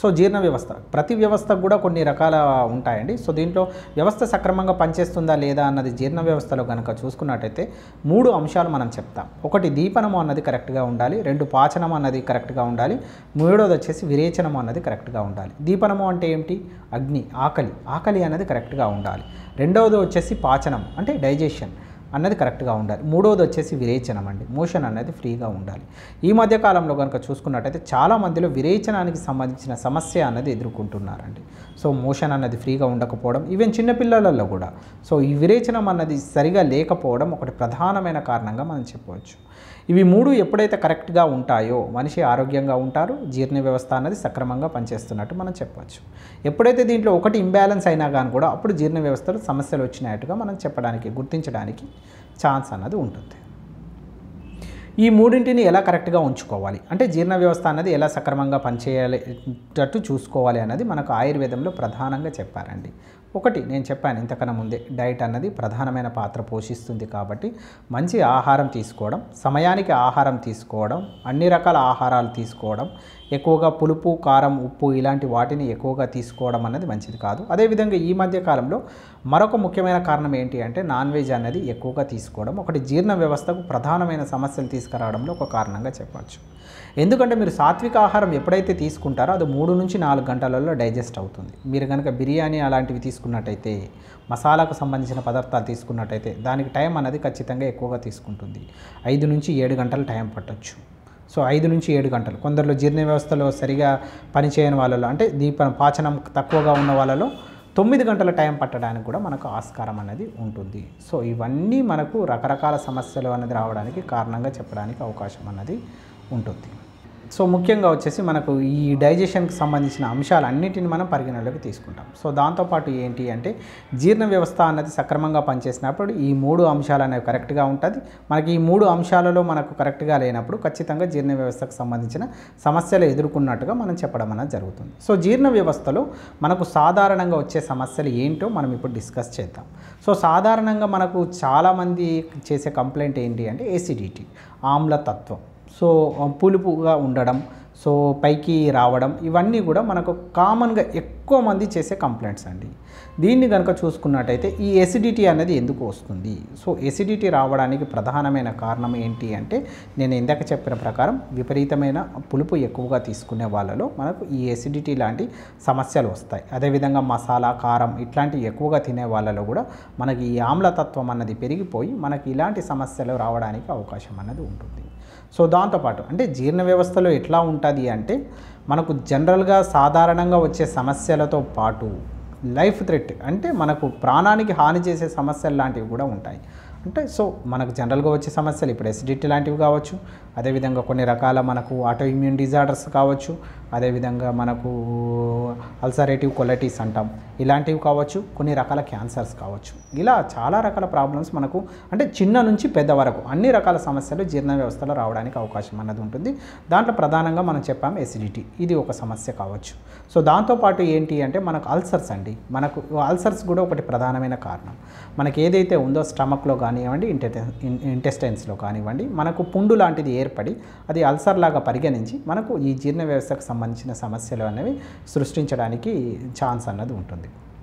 so జీర్ణ వ్యవస్థ ప్రతి వ్యవస్థకు కూడా కొన్ని రకాల ఉంటాయండి సో దీంట్లో వ్యవస్థ సక్రమంగా పనిచేస్తుందా లేదా అన్నది జీర్ణ వ్యవస్థలో కనుక చూసుకున్నట్టయితే మూడు అంశాలు మనం చెప్తాం ఒకటి దీపనము అన్నది కరెక్ట్గా ఉండాలి రెండు పాచనం అన్నది కరెక్ట్గా ఉండాలి మూడోది వచ్చేసి విరేచనము అన్నది కరెక్ట్గా ఉండాలి దీపనము అంటే ఏమిటి అగ్ని ఆకలి ఆకలి అన్నది కరెక్ట్గా ఉండాలి రెండవది వచ్చేసి పాచనం అంటే డైజెషన్ అన్నది కరెక్ట్గా ఉండాలి మూడవది వచ్చేసి విరేచనం అండి మోషన్ అనేది ఫ్రీగా ఉండాలి ఈ మధ్య కాలంలో కనుక చూసుకున్నట్టయితే చాలా మందిలో విరేచనానికి సంబంధించిన సమస్య అన్నది ఎదుర్కొంటున్నారండి సో మోషన్ అన్నది ఫ్రీగా ఉండకపోవడం ఈవెన్ చిన్నపిల్లలలో కూడా సో ఈ విరేచనం అన్నది సరిగా లేకపోవడం ఒకటి ప్రధానమైన కారణంగా మనం చెప్పవచ్చు ఇవి మూడు ఎప్పుడైతే కరెక్ట్గా ఉంటాయో మనిషి ఆరోగ్యంగా ఉంటారు జీర్ణ వ్యవస్థ అనేది సక్రమంగా పనిచేస్తున్నట్టు మనం చెప్పవచ్చు ఎప్పుడైతే దీంట్లో ఒకటి ఇంబ్యాలెన్స్ అయినా కానీ కూడా అప్పుడు జీర్ణ వ్యవస్థలో సమస్యలు వచ్చినట్టుగా మనం చెప్పడానికి గుర్తించడానికి ఛాన్స్ అన్నది ఉంటుంది ఈ మూడింటిని ఎలా కరెక్ట్గా ఉంచుకోవాలి అంటే జీర్ణ వ్యవస్థ అన్నది ఎలా సక్రమంగా పనిచేయాలేటట్టు చూసుకోవాలి అన్నది మనకు ఆయుర్వేదంలో ప్రధానంగా చెప్పారండి ఒకటి నేను చెప్పాను ఇంతకన్నా ముందే డైట్ అన్నది ప్రధానమైన పాత్ర పోషిస్తుంది కాబట్టి మంచి ఆహారం తీసుకోవడం సమయానికి ఆహారం తీసుకోవడం అన్ని రకాల ఆహారాలు తీసుకోవడం ఎక్కువగా పులుపు కారం ఉప్పు ఇలాంటి వాటిని ఎక్కువగా తీసుకోవడం అన్నది మంచిది కాదు అదేవిధంగా ఈ మధ్య కాలంలో మరొక ముఖ్యమైన కారణం ఏంటి అంటే నాన్ వెజ్ అనేది ఎక్కువగా తీసుకోవడం ఒకటి జీర్ణ వ్యవస్థకు ప్రధానమైన సమస్యలు తీసుకురావడంలో ఒక కారణంగా చెప్పవచ్చు ఎందుకంటే మీరు సాత్విక ఆహారం ఎప్పుడైతే తీసుకుంటారో అది మూడు నుంచి నాలుగు గంటలలో డైజెస్ట్ అవుతుంది మీరు కనుక బిర్యానీ అలాంటివి తీసుకున్నట్టయితే మసాలాకు సంబంధించిన పదార్థాలు తీసుకున్నట్టయితే దానికి టైం అనేది ఖచ్చితంగా ఎక్కువగా తీసుకుంటుంది ఐదు నుంచి ఏడు గంటలు టైం పట్టొచ్చు సో ఐదు నుంచి ఏడు గంటలు కొందరిలో జీర్ణ వ్యవస్థలో సరిగా పనిచేయని వాళ్ళలో అంటే దీప పాచనం తక్కువగా ఉన్న వాళ్ళలో తొమ్మిది గంటల టైం పట్టడానికి కూడా మనకు ఆస్కారం అనేది ఉంటుంది సో ఇవన్నీ మనకు రకరకాల సమస్యలు అనేది రావడానికి కారణంగా చెప్పడానికి అవకాశం అన్నది ఉంటుంది సో ముఖ్యంగా వచ్చేసి మనకు ఈ డైజెషన్కి సంబంధించిన అంశాలన్నిటిని మనం పరిగణలోకి తీసుకుంటాం సో దాంతోపాటు ఏంటి అంటే జీర్ణ వ్యవస్థ అన్నది సక్రమంగా పనిచేసినప్పుడు ఈ మూడు అంశాలు అనేవి కరెక్ట్గా ఉంటుంది మనకి ఈ మూడు అంశాలలో మనకు కరెక్ట్గా లేనప్పుడు ఖచ్చితంగా జీర్ణ వ్యవస్థకు సంబంధించిన సమస్యలు ఎదుర్కొన్నట్టుగా మనం చెప్పడం అనేది జరుగుతుంది సో జీర్ణ వ్యవస్థలో మనకు సాధారణంగా వచ్చే సమస్యలు ఏంటో మనం ఇప్పుడు డిస్కస్ చేద్దాం సో సాధారణంగా మనకు చాలామంది చేసే కంప్లైంట్ ఏంటి అంటే ఏసిడిటీ ఆమ్లతత్వం సో పులుపుగా ఉండడం సో పైకి రావడం ఇవన్నీ కూడా మనకు కామన్గా ఎక్కువ మంది చేసే కంప్లైంట్స్ అండి దీన్ని కనుక చూసుకున్నట్టయితే ఈ ఎసిడిటీ అనేది ఎందుకు వస్తుంది సో ఎసిడిటీ రావడానికి ప్రధానమైన కారణం ఏంటి అంటే నేను ఇందాక చెప్పిన ప్రకారం విపరీతమైన పులుపు ఎక్కువగా తీసుకునే వాళ్ళలో మనకు ఈ ఎసిడిటీ లాంటి సమస్యలు వస్తాయి అదేవిధంగా మసాలా కారం ఇట్లాంటివి ఎక్కువగా తినే వాళ్ళలో కూడా మనకి ఈ ఆమ్లతత్వం అన్నది పెరిగిపోయి మనకి ఇలాంటి సమస్యలు రావడానికి అవకాశం అన్నది ఉంటుంది సో దాంతోపాటు అంటే జీర్ణ వ్యవస్థలో ఎట్లా ఉంటుంది అంటే మనకు జనరల్గా సాధారణంగా వచ్చే సమస్యలతో పాటు లైఫ్ థ్రెట్ అంటే మనకు ప్రాణానికి హాని చేసే సమస్యలు లాంటివి కూడా ఉంటాయి అంటే సో మనకు జనరల్గా వచ్చే సమస్యలు ఇప్పుడు ఎసిడిటీ లాంటివి కావచ్చు అదేవిధంగా కొన్ని రకాల మనకు ఆటో ఇమ్యూన్ డిజార్డర్స్ కావచ్చు అదేవిధంగా మనకు అల్సరేటివ్ కొలైటిస్ అంటాం ఇలాంటివి కావచ్చు కొన్ని రకాల క్యాన్సర్స్ కావచ్చు ఇలా చాలా రకాల ప్రాబ్లమ్స్ మనకు అంటే చిన్న నుంచి పెద్ద వరకు అన్ని రకాల సమస్యలు జీర్ణ వ్యవస్థలో రావడానికి అవకాశం అన్నది ఉంటుంది దాంట్లో ప్రధానంగా మనం చెప్పాము ఎసిడిటీ ఇది ఒక సమస్య కావచ్చు సో దాంతోపాటు ఏంటి అంటే మనకు అల్సర్స్ అండి మనకు అల్సర్స్ కూడా ఒకటి ప్రధానమైన కారణం మనకి ఏదైతే ఉందో స్టమక్లో కానివ్వండి ఇంటెస్టైన్స్లో కానివ్వండి మనకు పుండు లాంటిది ఏర్పడి అది అల్సర్ లాగా పరిగణించి మనకు ఈ జీర్ణ వ్యవస్థకు సంబంధించిన సమస్యలు అనేవి సృష్టించడానికి ఛాన్స్ అన్నది ఉంటుంది